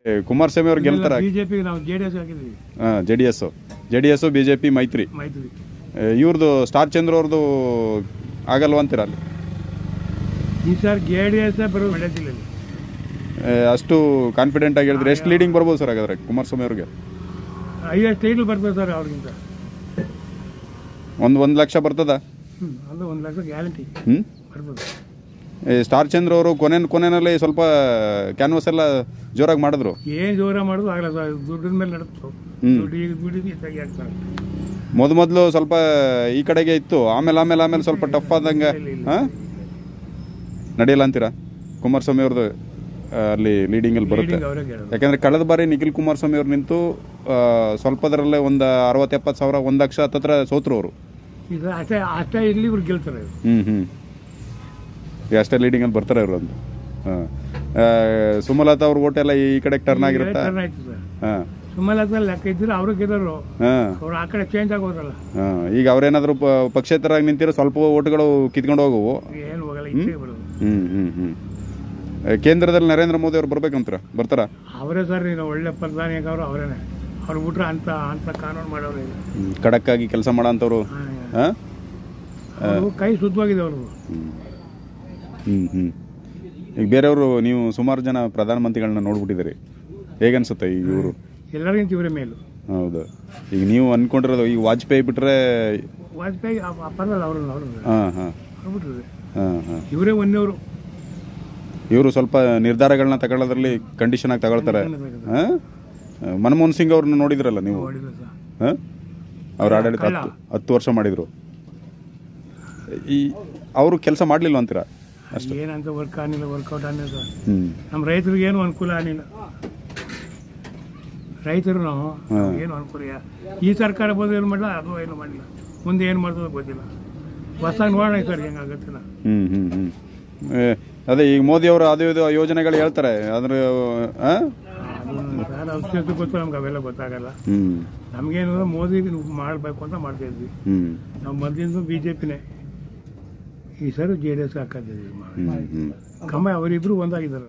ಏ, ಕುಮಾರಸ್ವಾಮಿ ಅವ್ರು ಗೆಲ್ತಾರ ಬಿಜೆಪಿಗೆ ನಾವು ಜೆ ಡಿ ಎಸ್ ಹಾಕಿದ್ವಿ J D S J D S B J P ಮೈತ್ರಿ ಮೈತ್ರಿ ಇವ್ರದ್ದು ಸ್ಟಾರ್ ಚಂದ್ರ ಅವ್ರದ್ದು ಆಗಲ್ವಾ ಅಂತೀರ ಅಲ್ಲಿ ಈ ಸರ್ ಜೆ ಡಿ ಎಸ್ ಬರೋದು ಮಂಡ್ಯ ಜಿಲ್ಲೆಯಲ್ಲಿ ಏ, ಅಷ್ಟು ಕಾನ್ಫಿಡೆಂಟ್ ಆಗಿ ಹೇಳಿದ್ರೆ ಎಷ್ಟು ಲೀಡಿಂಗ್ ಬರ್ಬೋದು ಸರ್ ಹಾಗಾದ್ರೆ ಕುಮಾರಸ್ವಾಮಿ ಅವ್ರಿಗೆ ಐವತ್ತು ಟೈಟ್ಲ್ ಬರ್ತದೆ ಸರ್ ಅವ್ರಿಗಿಂತ ಒಂದು ಒಂದು ಲಕ್ಷ ಬರ್ತದ ಹ್ಞೂ ಅದು ಒಂದು ಲಕ್ಷ ಗ್ಯಾರಂಟಿ ಹ್ಞೂ ಬರ್ತದೆ ಸ್ಟಾರ್ ಚಂದ್ರ ಅವರು ಕೊನೆ ಕೊನೆಯಲ್ಲಿ ಸ್ವಲ್ಪ ಕ್ಯಾನ್ವಾಸ್ ಎಲ್ಲ ಜೋರಾಗಿ ಮಾಡಿದ್ರು ಏನು ಜೋರ ಮಾಡೋದು ಆಗಲ್ಲ ಸರ್ ದುಡ್ಡಿನ ಮೇಲೆ ನಡೆಸ್ತು ಹ್ಮ್. ದುಡ್ಡು ಈಗ ದುಡ್ಡಿಗೆ ಹೆಚ್ಚಾಗಿ ಹಾಕ್ತಾರೆ ಮೊದ್ ಮೊದಲು ಸ್ವಲ್ಪ ಈ ಕಡೆಗೆ ಇತ್ತು ಆಮೇಲೆ ಆಮೇಲೆ ಆಮೇಲೆ ಸ್ವಲ್ಪ ಟಫ್ ಆದಂಗೆ ಇಲ್ಲ, ಇಲ್ಲ. ಹಾಂ ನಡೆಯಲ್ಲ ಅಂತೀರಾ ಕುಮಾರಸ್ವಾಮಿ ಅವ್ರದ್ದು ಆ, ಅಲ್ಲಿ ಲೀಡಿಂಗ್ ಅಲ್ಲಿ ಬರುತ್ತೆ ಲೀಡಿಂಗ್ ಅವರೇ ಕೇಳೋದು ಯಾಕಂದ್ರೆ ಕಳೆದ ಬಾರಿ ನಿಖಿಲ್ ಕುಮಾರಸ್ವಾಮಿ ಅವ್ರು ನಿಂತು ಆ, ಸ್ವಲ್ಪದರಲ್ಲೇ ಒಂದು ಅರವತ್ತು ಎಪ್ಪತ್ತು ಸಾವಿರ ಒಂದು ಲಕ್ಷ ಹತ್ತತ್ರ ಸೋತ್ರು ಅವರು ಈಗ ಅಷ್ಟೇ ಅಷ್ಟೇ ಇರಲಿ ಇವ್ರು ಗೆಲ್ತಾರೆ ಇವ್ರು. ಹ್ಞೂ ಹ್ಞೂ ಈಗ ಅಷ್ಟೇ ಲೀಡಿಂಗ್ ಅಲ್ಲಿ ಬರ್ತಾರೆ ಇವರು ಅಂತ ಹಾಂ ಸುಮಲತಾ ಅವ್ರ ಓಟ್ ಎಲ್ಲ ಈ ಕಡೆಗೆ ಟರ್ನ್ ಆಗಿರುತ್ತಾ ಟರ್ನ್ ಆಯ್ತು ಸರ್ ಹಾಂ ಸುಮಲತಾ ಲೆಕ್ಕ ಇದ್ರೆ ಅವರು ಗೆಲ್ಲರು ಹಾಂ ಅವ್ರು ಆ ಕಡೆ ಚೇಂಜ್ ಆಗೋದ್ರಲ್ಲ ಹಾಂ ಈಗ ಅವ್ರೇನಾದ್ರು ಪ ಪಕ್ಷೇತರಾಗಿ ನಿಂತಿರೋ ಸ್ವಲ್ಪ ಓಟ್ಗಳು ಕಿತ್ಕೊಂಡು ಹೋಗುವು ಏನು ಹೋಗಲ್ಲ ಇಚ್ಛೆ ಬರೋದು ಹ್ಮ್ ಹ್ಮ್ ಹ್ಮ್ ಏ, ಕೇಂದ್ರದಲ್ಲಿ ನರೇಂದ್ರ ಮೋದಿ ಅವ್ರು ಬರ್ಬೇಕಂತೀರ ಬರ್ತಾರ ಅವರೇ ಸರ್ ನೀನು ಒಳ್ಳೆ ಪ್ರಧಾನಿ ಅವರು ಅವರೇನೆ ಅವ್ರು ಬಿಟ್ರೆ ಅಂತ ಅಂತ ಕಾನೂನು ಮಾಡೋರು ಇಲ್ಲ ಖಡಕ್ ಆಗಿ ಕೆಲಸ ಮಾಡೋಂಥವ್ರು ಹಾ ಅವ್ರು ಕೈ ಶುದ್ಧವಾಗಿದೆ ಅವ್ರದ್ದು ಹ್ಮ್ ಹ್ಮ್ ಹ್ಮ್ ಈಗ ಬೇರೆಯವರು ನೀವು ಸುಮಾರು ಜನ ಪ್ರಧಾನಮಂತ್ರಿಗಳನ್ನ ನೋಡ್ಬಿಟ್ಟಿದ್ದೀರಿ ಹೇಗನ್ಸುತ್ತೆ ಈಗ ಇವರು ಎಲ್ಲರಿಗಿಂತ ಇವರೇ ಮೇಲು ಹೌದು ಈಗ ನೀವು ಅನ್ಕೊಂಡಿರೋದು ಈಗ ವಾಜಪೇಯಿ ಬಿಟ್ರೆ ವಾಜಪೇಯಿ ಪರಲ್ಲ ಅವ್ರನ್ನ ಅವ್ರದ್ದು ಹಾ ಹಾ ಅವ್ರು ಬಿಟ್ರೆ ಹಾ ಹಾ ಇವರೇ ಒಂದೇವರು ಇವರು ಸ್ವಲ್ಪ ನಿರ್ಧಾರಗಳನ್ನ ತಗೊಳ್ಳೋದ್ರಲ್ಲಿ ಕಂಡೀಷನ್ ಆಗಿ ತಗೊಳ್ತಾರೆ ಹಾ ಮನಮೋಹನ್ ಸಿಂಗ್ ಅವ್ರನ್ನ ನೋಡಿದ್ರಲ್ಲ ನೀವು ನೋಡಿಲ್ಲ ಸರ್ ಹ? ಅವ್ರ ಆಡಳಿತ ಹತ್ತು ಹತ್ತು ವರ್ಷ ಮಾಡಿದ್ರು ಈ ಅವರು ಕೆಲಸ ಮಾಡಲಿಲ್ಲ ಅಂತೀರಾ ಏನಂತ ವರ್ಕ್ ಆಗಿಲ್ಲ ವರ್ಕೌಟ್ ಆಗಿಲ್ಲ ಸರ್ ಹ್ಮ್ ನಮ್ಮ ರೈತರಿಗೆ ಏನು ಅನುಕೂಲ ಆಗಿಲ್ಲ ರೈತರು ನಾವು ಏನು ಅನುಕೂಲ ಇಲ್ಲ. ಈ ಸರ್ಕಾರ ಬಂದು ಏನು ಮಾಡಲ್ಲ ಅದು ಏನು ಮಾಡಿಲ್ಲ ಮುಂದೆ ಏನು ಮಾಡ್ತದೋ ಗೊತ್ತಿಲ್ಲ ಹೊಸ ನೋಡೋಣ ಸರ್ ಹೆಂಗಾಗುತ್ತೆ ನಾ ಹ್ಮ್ ಹ್ಮ್ ಹ್ಮ್ ಏ, ಅದೇ ಈಗ ಮೋದಿ ಅವರು ಅದು ಇದು ಯೋಜನೆಗಳು ಹೇಳ್ತಾರೆ ಅದ್ರ ಆ? ಅದು ಸರ್ ಔಷಧಿ ಗೊತ್ತು ನಮ್ಗೆ ಅವೆಲ್ಲ ಗೊತ್ತಾಗಲ್ಲ ಹ್ಮ್ ನಮಗೇನು ಮೋದಿ ಮಾಡಬೇಕು ಅಂತ ಮಾಡ್ತಾ ಇದ್ವಿ ಹ್ಮ್ ನಾವು ಮೊದಲಿಂದ ಬಿ ಜೆ ಪಿನೇ ಈ ಸರಿ ಜೆ ಡಿ ಎಸ್ ಹಾಕಿದ್ವಿ ಹ್ಮ್ ಹ್ಮ್ ಕಮ್ಮ ಅವರಿಬ್ರು ಒಂದಾಗಿದ್ದಾರೆ